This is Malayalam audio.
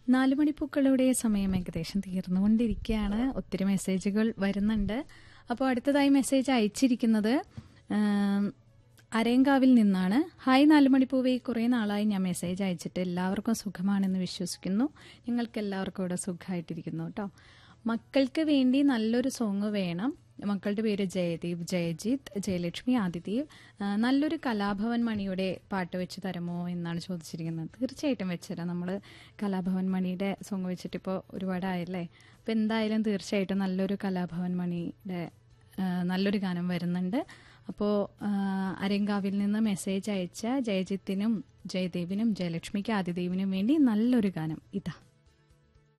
നാല് മണിപ്പൂക്കളുടെ സമയം ഏകദേശം തീർന്നുകൊണ്ടിരിക്കുകയാണ് ഒത്തിരി മെസ്സേജുകൾ വരുന്നുണ്ട് അപ്പോൾ അടുത്തതായി മെസ്സേജ് അയച്ചിരിക്കുന്നത് ആം, അരയങ്കാവിൽ നിന്നാണ് ഹായ് നാലുമണിപ്പൂവേ കുറേ നാളായി ഞാൻ മെസ്സേജ് അയച്ചിട്ട് എല്ലാവർക്കും സുഖമാണെന്ന് വിശ്വസിക്കുന്നു ഞങ്ങൾക്ക് എല്ലാവർക്കും ഇവിടെ സുഖമായിട്ടിരിക്കുന്നു കേട്ടോ മക്കൾക്ക് വേണ്ടി നല്ലൊരു സോങ് വേണം മക്കളുടെ പേര് ജയദീപ് ജയജിത്ത് ജയലക്ഷ്മി ആദിദേവ് ആ, നല്ലൊരു കലാഭവൻ മണിയുടെ പാട്ട് വെച്ച് തരുമോ എന്നാണ് ചോദിച്ചിരിക്കുന്നത് തീർച്ചയായിട്ടും വെച്ചുതരാം നമ്മൾ കലാഭവൻ മണിയുടെ സോങ് വെച്ചിട്ട് ഇപ്പോൾ ഒരുപാടായല്ലേ അപ്പോൾ എന്തായാലും തീർച്ചയായിട്ടും നല്ലൊരു കലാഭവൻ മണിയുടെ ആ, നല്ലൊരു ഗാനം വരുന്നുണ്ട് അപ്പോൾ അരങ്കാവിൽ നിന്ന് മെസ്സേജ് അയച്ച ജയജിത്തിനും ജയദേവിനും ജയലക്ഷ്മിക്ക് ആദിദേവിനും വേണ്ടി നല്ലൊരു ഗാനം ഇതാ